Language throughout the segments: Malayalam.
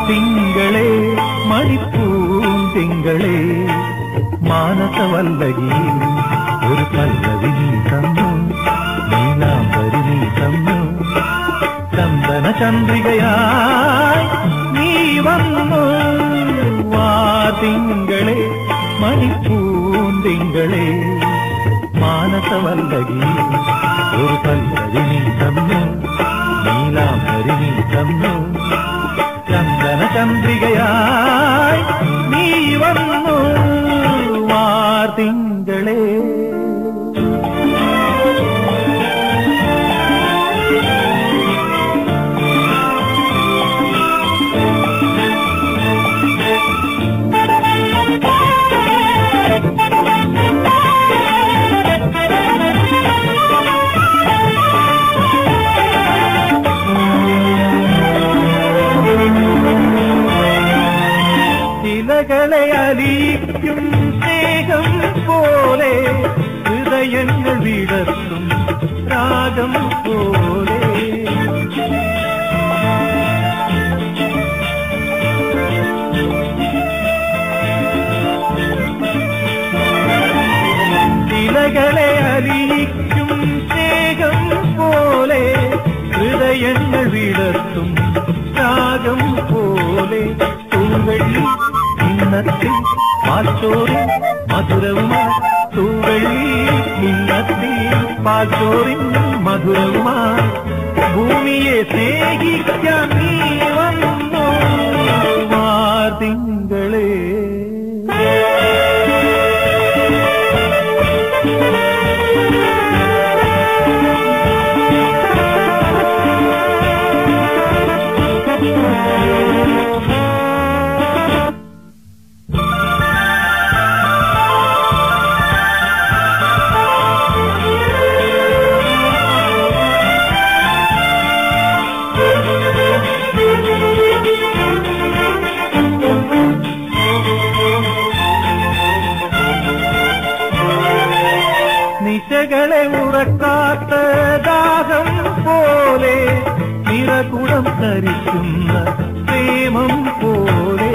തിങ്കളെ മണിപ്പൂന്തിങ്കളെ മാനസവല്ലകി ഒരു പല്ലവി നീ തന്നു നീലാംബരി നീ തന്നു ചന്ദന ചന്ദ്രികയായി നീ വന്നു വാ തിങ്കളെ മണിപ്പൂന്തിങ്കളെ മാനസവല്ലകി ഒരു പല്ലവി നീ തന്നു നീലാംബരി നീ തന്നു ചന്ദന ചന്ദ്രികയായി നീ വന്നു വാർത്തിങ്കളേ ചിലകളെ അലിയിക്കും സ്നേഹം പോലെ ഹൃദയങ്ങൾ വിടർത്തും രാഗം പോലെ ചിലകളെ അലിയിക്കും സ്നേഹം പോലെ ഹൃദയങ്ങൾ വിടർത്തും രാഗം പോലെ തൂവെള്ളി ഇന്നത്തെ പാച്ചോറി മധുരവുമായി തൂവെള്ളി ഇന്നത്തെ പാച്ചോറിൻ മധുരവുമായി ഭൂമിയെ സ്നേഹിക്കാൻ നീ വന്നോ മാർത്തിങ്കളേ നിശകളെ ഉറക്കാത്ത ദാഹം പോലെ നിറകുടം ധരിക്കുന്ന പ്രേമം പോലെ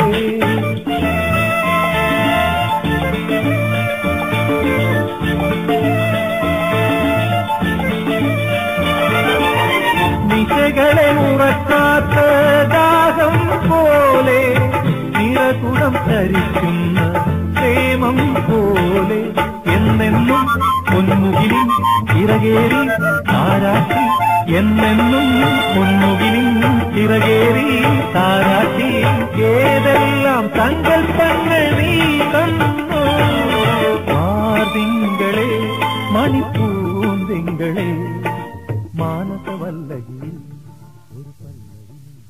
നിശകളെ ഉറക്കാത്ത ദാഹം പോലെ നിറകുടം ധരിക്കുന്ന പ്രേമം പോലെ എന്നെന്നും പൊന്മുകിലിൻ ചിറകേറി താരാട്ടി എന്നെന്നും പൊന്മുകിലിൻ ചിറകേറി താരാട്ടി ഏതെല്ലാം സങ്കൽപ്പങ്ങൾ നീ തന്നു ആർതിങ്കളെ മണിപ്പൂന്തിങ്കളെ മാനസവല്ലകി ഒരു പല്ലവി